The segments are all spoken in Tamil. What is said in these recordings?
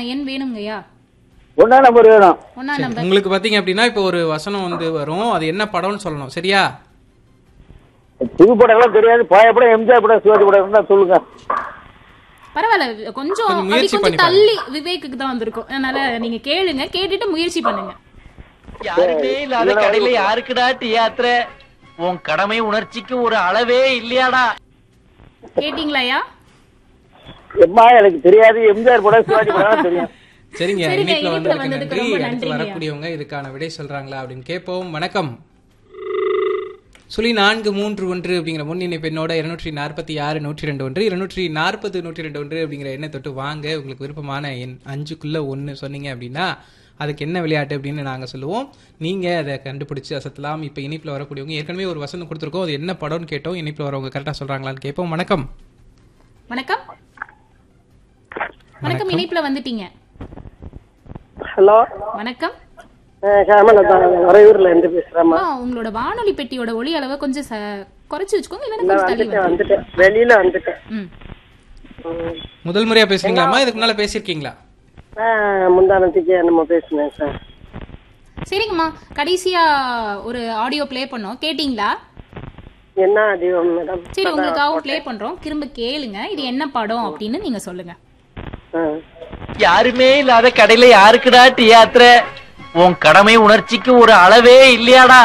எண் வேணுங்கய்யா ஒன்னா நம்பர் வேணும் ஒன்னா சரி, நம்பர் உங்களுக்கு பாத்தீங்க அப்படின்னா இப்போ ஒரு வசனம் வந்து வரும் அது என்ன படம்னு சொல்லணும் சரியா புது படம்லாம் தெரியாது பழைய படம் எம்ஜிஆர் படம் சிவாஜி படம் இருந்தா சொல்லுங்க பரவாயில்ல கொஞ்சம் கொஞ்சம் அப்படி முயற்சி பண்ணி கொஞ்சம் தள்ளி விவேக்குக்கு தான் வந்திருக்கும் அதனால நீங்க கேளுங்க கேட்டுட்டு முயற்சி பண்ணுங்க யாருமே இல்லாத கடையில யாருக்குடா டீ யாத்திரை உன் கடமை உணர்ச்சிக்கு ஒரு அளவே இல்லையாடா கேட்டீங்களாயா எம்மா எனக்கு தெரியாது எம்ஜிஆர் படம் சிவாஜி படம் தெரியும் சரிங்க சரிங்க, இணைப்புல இணைப்புல வந்ததுக்கு வந்ததுக்கு நன்றி ரொம்ப அடுத்து நன்றிங்கய்யா. வரக்கூடியவங்க இதுக்கான விடை சொல்றாங்களா அப்படின்னு கேட்போம் வணக்கம் சுழி நான்கு மூன்று ஒன்று அப்படிங்கிற முன்னிணை பெண்ணோட இருநூற்றி நாற்பத்தி ஆறு நூற்றி ரெண்டு ஒன்று இருநூற்றி நாற்பது நூற்றி ரெண்டு ஒன்று அப்படிங்கிற எண்ணை தொட்டு வாங்க உங்களுக்கு விருப்பமான எண் அஞ்சுக்குள்ள ஒன்று சொன்னீங்க அப்படின்னா அதுக்கு என்ன விளையாட்டு அப்படின்னு நாங்கள் சொல்லுவோம் நீங்கள் அதை கண்டுபிடிச்சு அசத்தலாம் இப்போ இனிப்பில் வரக்கூடியவங்க ஏற்கனவே ஒரு வசனம் கொடுத்துருக்கோம் அது என்ன படம்னு கேட்டோம் இனிப்பில் வரவங்க கரெக்டாக சொல்கிறாங்களான்னு கேட்போம் வணக்கம் வணக்கம் வணக்கம் இணைப்புல வந்துட்டீங்க ஹலோ வணக்கம் ஹேமலதா உறையூர்ல இருந்து பேசுறேம்மா ஆ, உங்களோட வானொலி பெட்டியோட ஒளி அளவை கொஞ்சம் ச- குறைச்சு வச்சுக்கோங்க இல்லைன்னா கொஞ்சம் தள்ளி வந்துட்டேன் வந்து வந்துட்டேன் வெளியில வந்துட்டேன் ம் ம். முதல் முறையாக பேசுறீங்களாம்மா இதுக்கு முன்னால் பேசியிருக்கீங்களா ஆ, முந்தானத்துக்கு நம்ம பேசினேன் சார் சரிங்கம்மா கடைசியா ஒரு ஆடியோ ப்ளே பண்ணோம் கேட்டிங்களா என்ன அதிகம் மேடம் சரி உங்களுக்காகவும் ப்ளே பண்றோம் திரும்ப கேளுங்க இது என்ன படம் அப்படின்னு நீங்க சொல்லுங்க ஆ. யாருமே இல்லாத கடையில யாருக்குடா டீ யாத்திரை உன் கடமை உணர்ச்சிக்கு ஒரு அளவே இல்லையாடா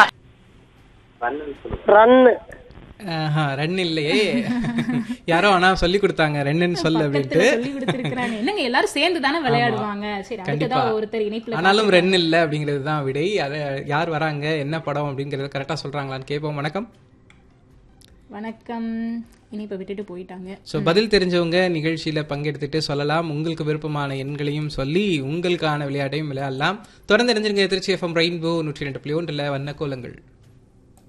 ரன்னு ஆஹா, ரன் இல்லையே யாரோ ஆனா சொல்லி கொடுத்தாங்க ரெண்டுன்னு சொல்லு அப்படின்ட்டு சொல்லி கொடுத்துருக்காங்க என்னங்க எல்லாரும் சேர்ந்து தானே விளையாடுவாங்க சரி கண்டிப்பா அடுத்ததான் ஒருத்தர் இணைப்புல ஆனாலும் ரென் இல்ல அப்படிங்கிறது தான் விடை அதை யார் வராங்க என்ன படம் அப்படிங்கறது கரெக்டா சொல்றாங்களான்னு கேட்போம் வணக்கம் வணக்கம் இணைப்பை விட்டுட்டு போயிட்டாங்க ஸோ பதில் தெரிஞ்சவங்க நிகழ்ச்சியில பங்கெடுத்துட்டு சொல்லலாம் உங்களுக்கு விருப்பமான எண்களையும் சொல்லி உங்களுக்கான விளையாட்டையும் விளையாடலாம் தொடர்ந்து தெரிஞ்சிருங்க திருச்சி எஃப்எம் ரெயின்போ நூற்றி ரெண்டு புள்ளி ஒன்றில் வண்ண கோலங்கள்